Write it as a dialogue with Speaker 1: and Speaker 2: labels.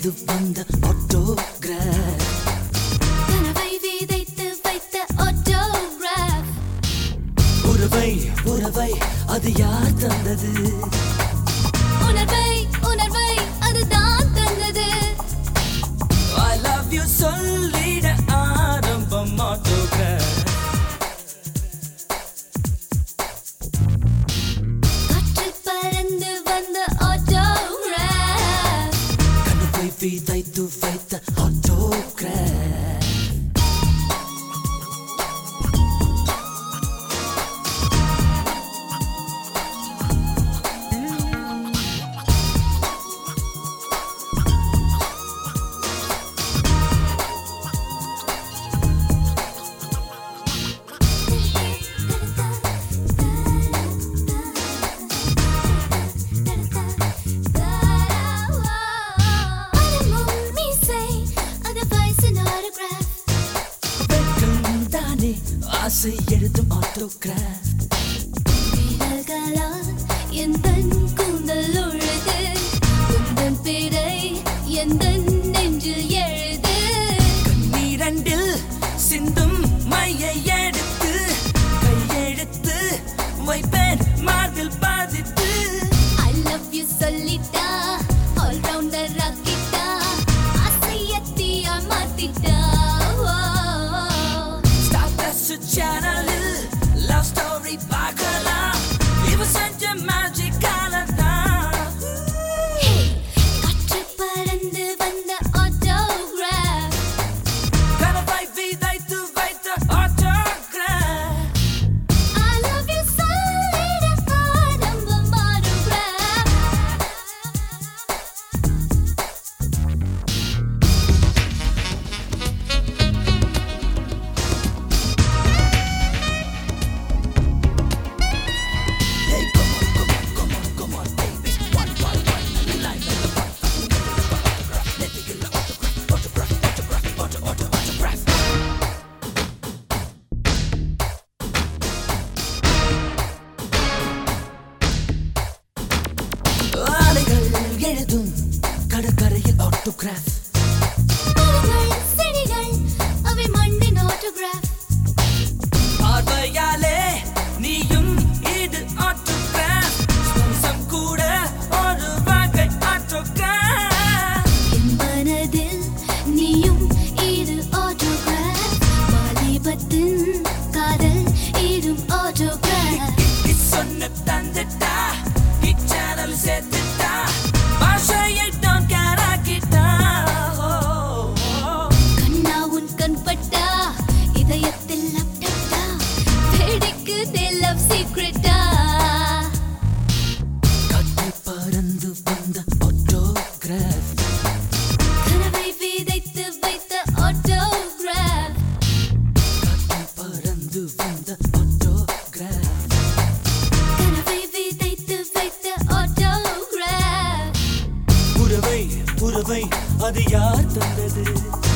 Speaker 1: விதைந்து வந்த ஆட்டோகிராஃப்
Speaker 2: கனவை விதைத்து வைத்த autograph.
Speaker 1: உறவை உறவை அது யார் தந்தது
Speaker 2: உணர்வை உணர்வை அதுதான் தந்தது
Speaker 1: ஐ லவ் யூ சொல்லிட ஆரம்பம் ஆட்டோகிராஃப்
Speaker 2: காற்றில் பறந்து வந்த autograph.
Speaker 1: கனவை விதைத்து வைத்த ஆட்டோகிராஃப்
Speaker 2: அடங்கும் மீசை, அது வயசின் autograph.
Speaker 1: வெட்கம் தானே ஆசை எழுதும் ஆட்டோகிராஃப்
Speaker 2: விரல்களால் எந்தன் கூந்தல் உழுது. உந்தன் பிறை எந்தன் நெஞ்சில் எழுது.
Speaker 1: நீரண்டில் சிந்தும் மையை எடுத்து கையெழுத்து வைப்பேன் மார்பில் பாதித்து
Speaker 2: I love you சொல்லிட்டா, all-rounder ஆக்கிட்டா, ஆசையத்தியா மாத்திட்டா. ஓ,
Speaker 1: ஸ்டார்டஸ் சேனலில் லவ் ஸ்டோரி பார்க்கலாம் இவ செஞ்ச மேஜிக்கால தான்
Speaker 2: hey, காற்றில் பறந்து வந்த autograph.
Speaker 1: கனவை விதைத்து வைத்த ஆட்டோகிராஃப்
Speaker 2: I love you சொல்லிட ஆரம்பம் autograph.
Speaker 1: Hey, come on, come on, come on, come on, baby. One by one, the line and the part. Autograph, let me get the autograph, autograph, autograph, auto, auto, autograph. ஆலைகள் எழுதும் கடற்கரையில் autograph
Speaker 2: மரங்கள், செடிகள், அவை மண்ணின் autograph.
Speaker 1: பார்வையாலே நீயும் இது ஆட்டோகிராஃப் ஸ்பம்சம் கூட ஒரு வகை ஆட்டோகிராஃப்
Speaker 2: என் மனதில் நீயும் இது autograph. வாலிபத்தின் காதல் இடும் autograph.
Speaker 1: சொன்ன தந்துட்டா இச்சேனல் சேர்த்துட்டா பாஷையை தான் கேராக்கிட்டா
Speaker 2: கண்ணா உன் கண் பட்டா, இதயத்தில் லப்டப்டா, வெடிக்குதே love secret ஆ.
Speaker 1: காற்றில் பறந்து வந்த ஆட்டோகிராஃப்
Speaker 2: கனவை விதைத்து வைத்த autograph.
Speaker 1: காற்றில் பறந்து வந்த ஆட்டோகிராஃப்
Speaker 2: கனவை விதைத்து வைத்த autograph.
Speaker 1: உறவை உறவை அது யார் தந்தது